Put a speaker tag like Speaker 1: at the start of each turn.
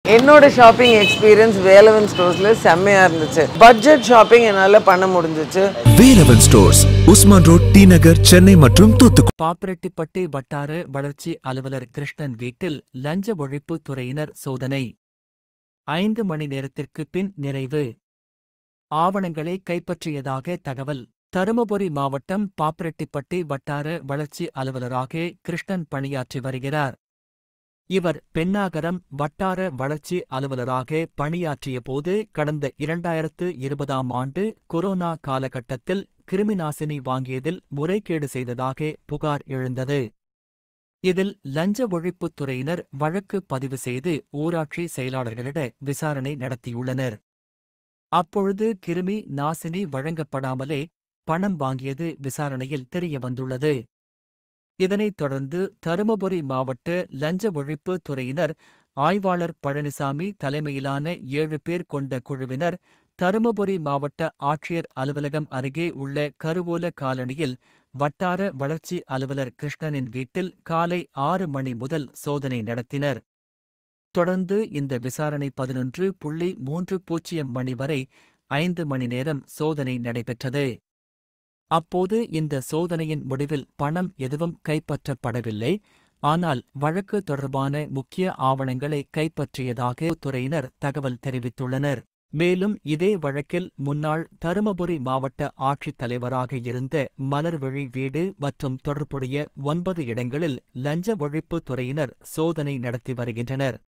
Speaker 1: என்னோட shopping experience Velavan ஸ்டோர்ஸ்ல செம்மையா இருந்துச்சு பட்ஜெட் ஷாப்பிங் என்னால பண்ண முடிஞ்சிச்சு
Speaker 2: Velavan stores Usman road T Nagar Chennai மற்றும் தூத்துக்குடி
Speaker 3: பாப்பிரெட்டிப்பட்டி வட்டார வளர்ச்சி அலுவலர் கிருஷ்ணன் வீட்டில் லஞ்ச ஒழிப்பு துறையினர் சோதனை ஐந்து மணி நேரத்திற்கு பின் நிறைவு ஆவணங்களை கைப்பற்றியதாக தகவல் தருமபுரி மாவட்டம் பாப்பிரெட்டிப்பட்டி வட்டார வளர்ச்சி அலுவலராக கிருஷ்ணன் பணியாற்றி வருகிறார் இவர் பெண்ணாகரம் வட்டார வளர்ச்சி அலுவலராக பணியாற்றிய போது கடந்த இரண்டாயிரத்து இருபதாம் ஆண்டு கொரோனா காலகட்டத்தில் கிருமிநாசினி வாங்கியதில் முறைகேடு செய்ததாக புகார் எழுந்தது இதில் லஞ்ச ஒழிப்புத் துறையினர் வழக்கு பதிவு செய்து ஊராட்சி செயலாளர்களிட விசாரணை நடத்தியுள்ளனர் அப்பொழுது கிருமி நாசினி வழங்கப்படாமலே பணம் வாங்கியது விசாரணையில் தெரியவந்துள்ளது இதனைத் தொடர்ந்து தருமபுரி மாவட்ட லஞ்ச ஒழிப்பு துறையினர் ஆய்வாளர் பழனிசாமி தலைமையிலான ஏழு பேர் கொண்ட குழுவினர் தருமபுரி மாவட்ட ஆட்சியர் அலுவலகம் அருகே உள்ள கருவூல காலனியில் வட்டார வளர்ச்சி அலுவலர் கிருஷ்ணனின் வீட்டில் காலை ஆறு மணி முதல் சோதனை நடத்தினர் தொடர்ந்து இந்த விசாரணை பதினொன்று புள்ளி மூன்று பூஜ்ஜியம் மணி வரை ஐந்து மணி நேரம் சோதனை நடைபெற்றது அப்போது இந்த சோதனையின் முடிவில் பணம் எதுவும் கைப்பற்றப்படவில்லை ஆனால் வழக்கு தொடர்பான முக்கிய ஆவணங்களை கைப்பற்றியதாக துறையினர் தகவல் தெரிவித்துள்ளனர் மேலும் இதே வழக்கில் முன்னாள் தருமபுரி மாவட்ட ஆட்சித் தலைவராக இருந்த மலர்விழி வீடு மற்றும் தொடர்புடைய ஒன்பது இடங்களில் லஞ்ச ஒழிப்பு துறையினர் சோதனை நடத்தி வருகின்றனர்